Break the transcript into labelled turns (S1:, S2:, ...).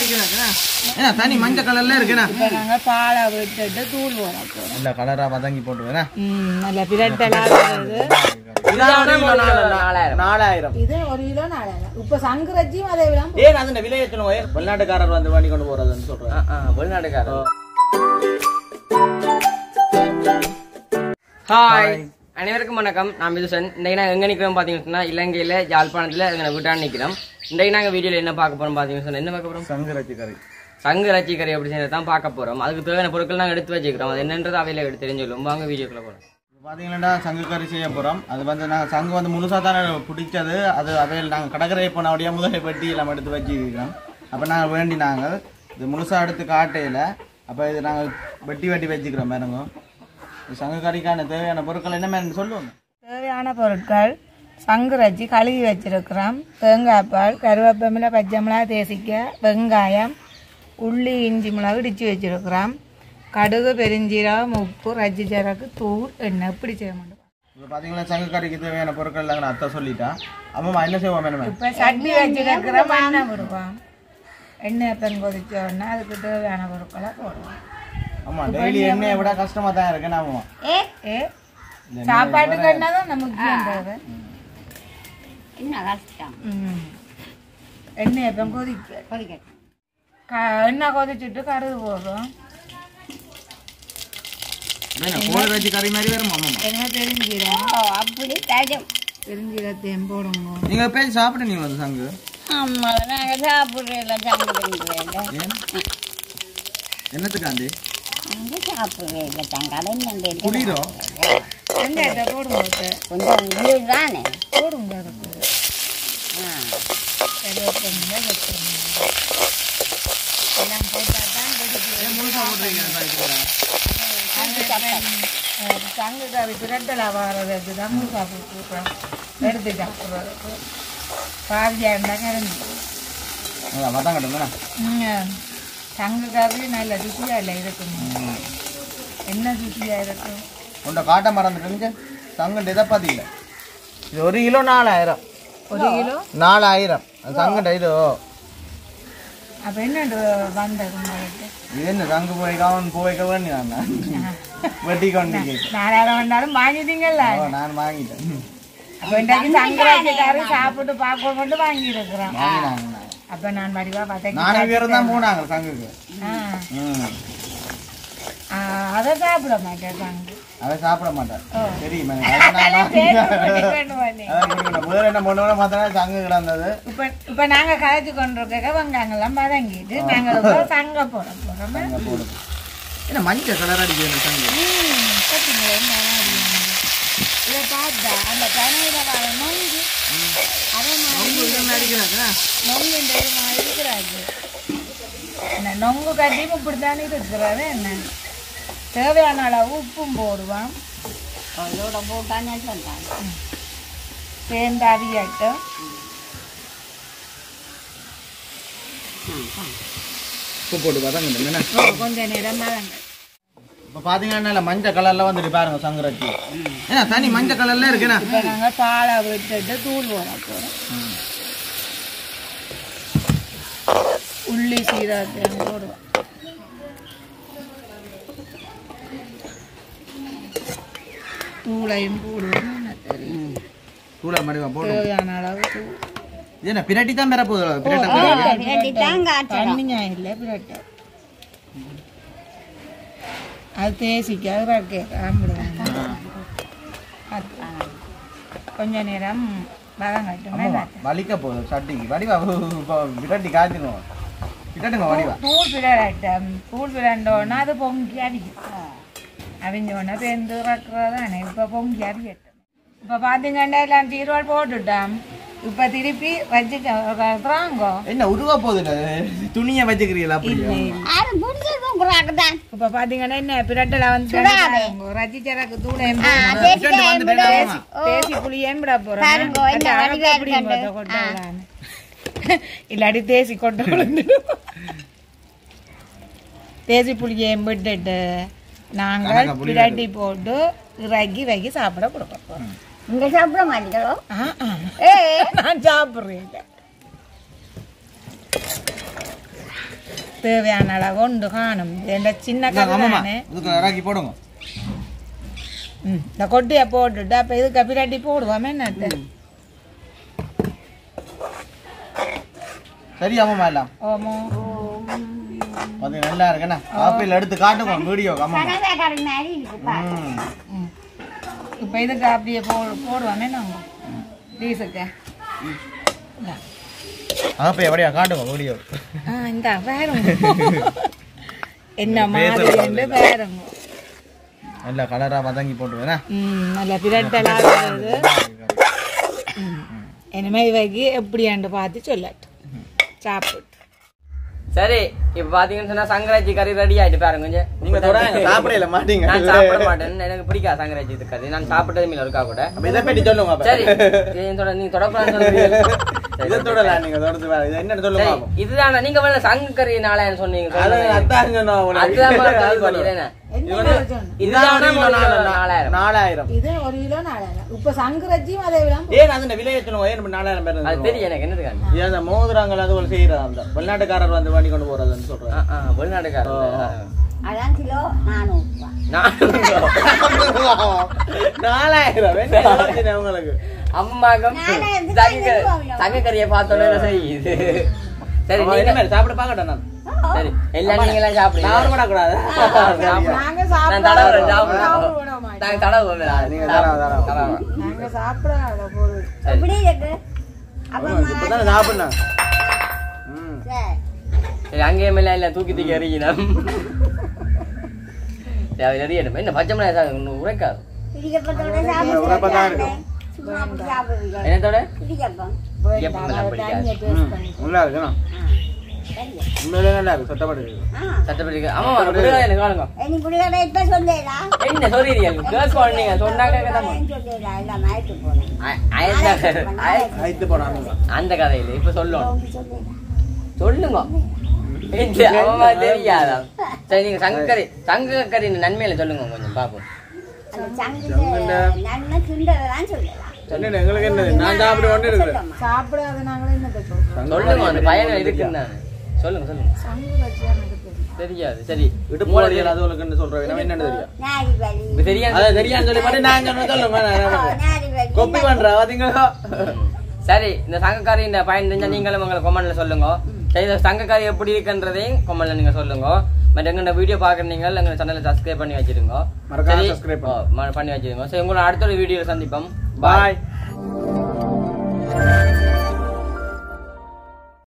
S1: இருக்குண்ணா ஏன்னா தனி மஞ்சள் கலர்ல இருக்குண்ணா
S2: இப்போ நாங்கள் பாலை விட்டுட்டு தூள் போட போகிறோம்
S1: நல்ல கலரா வதங்கி போட்டுவேண்ணா
S2: ம் நல்ல பிரட்டெல்லாம் வருது
S1: நாலாயிரம்
S2: இது ஒரு கிலோ நாலாயிரம் இப்போ சங்கரஜியும் அதே விட
S1: ஏன் அது விலை எத்தனை வெளிநாட்டுக்காரர் வந்து வண்டி கொண்டு போறதுன்னு சொல்றேன்
S3: வெளிநாட்டுக்காரர் ஹாய் அனைவருக்கும் வணக்கம் நான் மிதுசன் இன்றைக்கு நாங்கள் எங்கே நிற்கிறோம் பார்த்தீங்கன்னு சொன்னால் இலங்கையில் யாழ்ப்பாணத்தில் எங்கள் வீட்டான நிற்கிறோம் இன்றைக்கு நாங்கள் வீடியோவில் என்ன பார்க்க போகிறோம் பார்த்தீங்கன்னு சொன்னால் என்ன பார்க்க போகிறோம்
S1: சங்கராட்சி கரை
S3: சங்கு இறைச்சி கறி அப்படி செய்யறது தான் பார்க்க போகிறோம் அதுக்கு தேவையான பொருட்கள் நாங்கள் எடுத்து வச்சுக்கிறோம் அது என்னன்றது அவையில் எடுத்து தெரிஞ்சுள்ளோம் வாங்க வீடியோக்குள்ள போகிறோம்
S1: இப்போ பார்த்தீங்கன்னா சங்கு கறி செய்ய போகிறோம் அது வந்து நாங்கள் சங்கு வந்து முழுசாக தானே பிடிச்சது அது அவையில் நாங்கள் கடற்கரை போனபடியாக முதலை பெட்டி எல்லாம் எடுத்து வச்சுக்கிறோம் அப்போ நாங்கள் வேண்டி நாங்கள் இது முழுசாக எடுத்து காட்டையில் அப்போ இது நாங்கள் வெட்டி வெட்டி வச்சுக்கிறோம் பாருங்க இது சங்கு கறிக்கான தேவையான பொருட்கள் என்ன மாதிரி சொல்லுவோம்
S2: தேவையான பொருட்கள் சங்குரஜி கழுவி வச்சிருக்கிறோம் தேங்காய் பால் கருவேப்பமில பச்சை மிளகாய் தேசிக்க வெங்காயம் உள்ளி இஞ்சி மிளகு இடித்து வச்சிருக்கிறோம் கடுகு பெருஞ்சீரகம் உப்பு ரஜ்ஜி சரக்கு தூள் எண்ணெய் இப்படி செய்ய மாட்டோம்
S1: இப்போ பார்த்தீங்கன்னா சங்கு கறிக்கு தேவையான பொருட்கள் எல்லாம் நான் அத்தை சொல்லிட்டேன் அம்மா என்ன செய்வோம் மேடம்
S2: இப்போ சட்னி வச்சிருக்கிறோம் எண்ணெய் விடுவோம் எண்ணெய் பெண் கொதிச்ச உடனே அதுக்கு தேவையான பொருட்களை போடுவோம்
S1: ஆமாம் டெய்லி எண்ணெயை விட கஷ்டமாக தான் இருக்கு நாம
S2: ஏ சாப்பாட்டுக்கு எண்ணெய் தான் நமக்கு முக்கியம் தேவை ம். எண்ணெய் எப்போ கொதிக்க கொதிக்க எண்ணெய் கொதிச்சுட்டு கடுகு போடுறோம்
S1: கோழி வச்சு கறி மாதிரி வரும் ஆமாம்
S2: என்ன தெரிஞ்சிடும் அப்படி தஜம் தெரிஞ்சிடத்தையும் போடுங்க
S1: நீங்க போய் சாப்பிட நீங்க வந்து சங்கு
S4: ஆமா நாங்க சாப்பிடுறதுல சாப்பிடுறீங்க
S1: ஏன் என்னத்துக்காண்டி
S4: அங்க சாப்பிடுறதுல தங்கால என்ன
S1: குளிரும்
S2: வெங்காயத்தை போடுங்க இப்ப.
S4: கொஞ்சம் இது தானே
S2: போடுங்க அதுக்கு கருவேப்பிலை வச்சுருங்க எல்லாம் போட்டால் தான்
S1: ஏன் முழுசா போடுறீங்க
S2: தங்கு கறி பிரட்டலா வர்றதுக்கு தான் முழுசா போட்டுருக்கோம் எடுத்து சாப்பிட்றதுக்கு பாதியாக இருந்தால் கரண்டி
S1: வதம் கட்டுங்க
S2: ம். தங்கு கறி நல்ல ருசியாக இல்லை இருக்கும் என்ன ருசியாக இருக்கும்
S1: உண்ட காட்ட மறந்துட்டு சங்குண்ட இதை பார்த்தீங்களா இது ஒரு கிலோ நாலாயிரம்
S2: ஒரு கிலோ
S1: நாலாயிரம் சங்குண்ட இது
S2: அப்போ என்ன வந்தது உங்களுக்கு
S1: இது என்ன சங்கு போய் கவன் போய்க்க வேண்டி நான் வெட்டி கொண்டு கேட்க
S2: நாலாயிரம் வந்தாலும் வாங்கிட்டீங்கல்ல
S1: நான் வாங்கிட்டேன்
S2: அப்போ இன்றைக்கு சங்கராட்சி கறி சாப்பிட்டு பார்க்க மட்டும் வாங்கியிருக்கிறோம்
S1: வாங்கினாங்க நான்.
S2: அப்போ நான் படிவா பார்த்தேன்
S1: நாலு பேரும் தான் போனாங்க சங்குக்கு
S2: ஆ
S1: ம்
S2: ஆ, அதை சாப்பிட மாட்டேன் சங்கு
S1: அதை சாப்பிட மாட்டேன்
S2: ஓ.
S1: தெரியுமா எனக்கு? அதை நான்
S2: சேர்த்து
S1: வாங்கிட்டேன்.
S2: கொண்டு வந்தேன்.
S1: அதான் கொடுக்கணும். முதல்ல என்ன பண்ணுவோம் பார்த்தா சங்கு கிடந்தது
S2: இப்ப இப்ப நாங்க கதைச்சு கொண்டிருக்க வெங்காயங்கள்லாம் வதங்கிட்டு நாங்க இப்போ சங்க போட போறோம்
S1: அங்க போடுது என்ன மஞ்சள் கலர் அடிக்குது சங்கு
S2: ம், பார்த்தீங்களா, என்ன அழகா இருக்கு. இதை பார்த்தா அந்த பனையில வர நொங்கு அதே மாதிரி நொங்கு இந்த இது மாதிரி இருக்கிறாரு என்ன நொங்கு கட்டியும் இப்படித்தானே இருக்கிறது என்ன தேவையான அளவு உப்பும் போடுவோம்
S4: இதோட போட்டானே சொல்றாங்க
S2: சேர்ந்து அவியட்டும்
S1: உப்பு போட்டு வதங்க என்ன
S2: கொஞ்ச நேரம் வதங்க
S1: இப்போ பார்த்தீங்கன்னா நல்ல மஞ்சள் கலர்ல வந்துட்டு பாருங்க சங்கராட்சி ஏன்னா தனி மஞ்சள் கலர்ல இருக்குண்ணா
S2: இப்போ நாங்கள் பாலை விட்டுட்டு தூள் போட போகிறோம் உள்ளி சீரகத்தையும் போடுவோம் தூளையும் போடுவோம் என்ன தெரியும்
S1: தூளை மடிவா போடு
S2: தேவையான அளவு தூள்
S1: இது என்ன பிரட்டி தான் பெற போகுது பிரட்ட
S4: பிரட்டி தான் காட்டுறோம்
S2: தண்ணியா இல்லை பிரட்டை அது தேசிக்காக இறக்கி காம்பிடுவாங்க அது கொஞ்ச நேரம் வதங்கட்டுமே
S1: வலிக்க போகுது சட்டிக்கு வடிவா இப்போ விரட்டி காய்ச்சிடுவோம் விரட்டுங்க வடிவா
S2: தூள் பிடட்டம் தூள் பிடண்டோன்னா அது பொங்கி அவிக்கும் அவிஞ்சோடனே பேருந்து இறக்குறதானே இப்போ பொங்கி அவிக்கட்டும் இப்போ பார்த்தீங்கன்னா எல்லாம் தீர்வாள் போட்டுட்டோம் இப்போ திருப்பி வச்சுக்கிறாங்கோ
S1: என்ன உருவா போகுது துணியை வச்சுக்கிறீங்களா அப்படியே
S4: அது முடிஞ்சிருக்கும் குறாக்கு தான்
S2: இப்போ பார்த்தீங்கன்னா என்ன பிரட்டல வந்து ரச்சி சரக்கு தூளையும்
S1: விரட்டு வந்து வேண்டாமா?
S2: தேசி புளியேன் விட போறோம்
S4: பாருங்க, இந்த
S2: அந்த
S4: வடிவா
S2: அரப்பு புளியும்
S4: இருக்கண்டு.
S2: கொட்ட விடாம. இல்லாட்டி தேசி கொட்ட விழுந்துடும் தேசி புளியையும் விட்டுட்டு நாங்கள்
S1: கணக்கா புளி
S2: பிரட்டி போட்டு இறக்கி வைக்கி சாப்பிட கொடுக்க போறோம்
S4: இங்க சாப்பிட மாட்டீங்களோ
S2: ஆ, ஆ.
S4: ஏ
S2: நான் சாப்பிட்றேன் தேவையான அளவு உண்டு காணும் இந்த சின்ன கதை
S1: ஆமாம்மா
S2: தானே
S1: இதுக்கு இறக்கி போடுங்க
S2: ம், இந்த கொட்டையை போட்டுட்டு அப்போ இதுக்கு பிராட்டி போடுவோமே என்னட்டு
S1: சரி ஆமாம்மா எல்லாம்
S2: ஓமோ
S1: அது நல்லா இருக்குண்ணா ஆப்பிள் எடுத்து காட்டுங்க வீடியோ ஆமாம்மா
S4: கனவேக்காரன் மாதிரி இருக்கு பாரு.
S1: ம்
S2: இப்போ இதுக்கு அப்படியே போ போடுவோமே நாங்கள் பீஸுக்கு
S1: ஆப்பிள் எப்படியா காட்டுங்க வீடியோ
S2: ஆ இந்த பாருங்க என்ன மாதிரி என்று பாருங்க
S1: நல்லா கலராக வதங்கி போட்டுருவேண்ணா
S2: ம் நல்ல பிரட்டலாக வருது ம். இனிமே இவைக்கு எப்படியாண்டு பார்த்து சொல்லட்டும் சாப்பிட்டு
S3: சரி இப்ப பாத்தீங்கன்னு சொன்னா சங்கராஜி கறி ரெடி ஆயிட்டு பாருங்க கொஞ்சம்
S1: நீங்க தொடங்க சாப்பிடல மாட்டீங்க
S3: நான் சாப்பிட மாட்டேன் எனக்கு பிடிக்காது சங்கராஜி இது கறி நான் சாப்பிட்டது மீன் இருக்கா கூட
S1: அப்ப இதை பற்றி சொல்லுங்க அப்ப.
S3: சரி இதை தொட நீ தொடப்படான்னு சொல்றீங்க
S1: இதை தொடலாம் நீங்க தொடர்ந்து வேற. இது என்னன்னு சொல்லுங்க
S3: சரி
S1: பாப்போம்.
S3: இதுதான நீங்க வேணா சங்கு கறி நாளான்னு சொன்னீங்க
S1: அது
S3: சொல்லுங்க.
S1: அதான் சொன்னோம் உங்களுக்கு.
S3: அதுதான் மாதிரி
S1: அது
S3: கறி
S1: சொல்லுங்க.
S3: பண்ணி, என்ன?
S2: என்ன
S1: இது வந்து-
S2: சொன்னேன்?
S1: இதுதான் ஒரு கிலோ நாலு-
S3: நாலாயிரம்.
S1: நாலாயிரம்
S2: இது ஒரு கிலோ நாலாயிரம் இப்போ சங்கரஜியும் அதே விட
S1: ஏன் அது விலையை சொல்லுங்க ஏன் இப்ப நாலாயிரம் பேர்
S3: அது தெரியும் எனக்கு என்னதுக்காக
S1: ஏன் அந்த மோதிரங்கள் அது ஒரு செய்யறது அந்த வெளிநாட்டுக்காரர் வந்து வண்டி கொண்டு போறதுன்னு சொல்றாங்க
S3: ஆ, ஆ, வெளிநாட்டுக்காரர்
S4: அதான் கிலோ நானூறு ரூபா
S1: நாலாயிரம் என்ன யோசனை உங்களுக்கு
S3: அம்மாக்கம்
S4: நாலாயிரத்துக்கு
S3: தங்க
S4: ஐநூறு ரூபா
S3: தங்க கறியை பார்த்தோன்னே செய்யுது சரி
S1: அவன்
S3: நீங்க
S1: என்ன மாதிரி சாப்பிட பார்க்கட்டேன் நான்
S3: சரி எல்லாம் நீங்க எல்லாம்
S1: நான்
S3: சாப்பிடுங்க
S1: அவரு கூடாது
S2: நாங்க
S3: நான் தடவுறேன்,
S2: சாப்பிட
S3: சாப்பிடுறேன். நாங்க தடவுவோம்.
S1: நீங்க தடவை, தடவை.
S3: தடவுவோம்.
S2: நாங்க சாப்பிடாத பொருள்
S3: சரி.
S4: எப்படி இருக்கு அப்புறமா
S1: இப்பதானே சாப்பிடணும் ம்
S4: சரி
S3: சரி, அங்கேயே மேல எல்லாம் தூக்கி தூக்கி எறியணும் சரி, அது எறியட்டும். என்ன பச்சை மிளகாய் சாதம் ஒண்ணும் உரைக்காது
S4: இடிக்கப்பத்தோட
S1: உரப்பத்தான்
S4: சாப்பிட்டு
S1: இருக்கும்.
S4: சும்மா அப்படி சாப்பிடுவீங்க
S3: என்னத்தோட
S4: இடிக்கப்பம்
S3: எப்பவும் எல்லாம் பிடிக்காது
S1: ம், நல்லா இருக்குண்ணா
S4: சரியா
S1: உண்மையிலே நல்லா இருக்கு சட்டப்பட்டு
S4: ஆ
S3: சட்டப்படி ஆமா விடுதலை எனக்கு காணுங்க
S4: நீ புடிக்கடை இப்ப சொல்லேடா
S3: என்ன சொல்றீங்க கேட்க நீங்க சொன்னாங்க கேட்காம.
S4: சொல்லேடா எல்லாம் மயத்து போனேன்
S3: அ- அயத்த- அய-
S1: ஆயிட்டு போனாங்க
S3: அந்த கதையில இப்ப சொல்லணும்
S4: சொல்லேடா
S3: சொல்லுங்க இல்ல, அவன் தெரியாதா சரி நீங்க சங்கக்கறி சங்கக்கறியின் நன்மையில சொல்லுங்க கொஞ்சம் பாப்போம்
S4: அந்த சங்குல நன்மை கிண்டதான் சொல்லலாம்
S1: என்ன எங்களுக்கு என்னது நான் சாப்பிட ஒன்று இருக்குது
S2: சாப்பிடாத நாங்களே என்னத்தை சொல்றோம்
S3: சொல்லுங்க அந்த பயணம் இருக்குன்னு சொல்லுங்க சொல்லுங்க
S2: சங்கரஜி எனக்கு தெரியும்
S3: தெரியாது சரி
S1: இடுப்பு வலிகள் அது உங்களுக்கு சொல்றேன் நம்ம என்னன்னு தெரியும்
S4: நாரி வலி
S3: இப்ப தெரியாது
S1: அதை தெரியான்னு சொல்லி மட்டும் நான் சொன்ன சொல்லுங்க நான்
S4: நாரி வலி
S1: கொப்பி பண்றேன் பாத்தீங்களா
S3: சரி இந்த சங்கக்காரி இந்த பயன் தெரிஞ்சா நீங்களும் உங்களை கொமெண்ட்ல சொல்லுங்க சரி இந்த சங்கக்காரி எப்படி இருக்குன்றதையும் கொமெண்ட்ல நீங்க சொல்லுங்க மற்ற எங்க வீடியோ பாக்குறீங்க எங்க சேனலை சப்ஸ்கிரைப் பண்ணி வச்சிருங்க
S1: மறக்காம
S3: சரி,
S1: subscribe
S3: ஓ, ம- பண்ணி வச்சிருங்க சரி உங்களை அடுத்த ஒரு வீடியோ சந்திப்போம்
S1: பாய்
S3: பாய்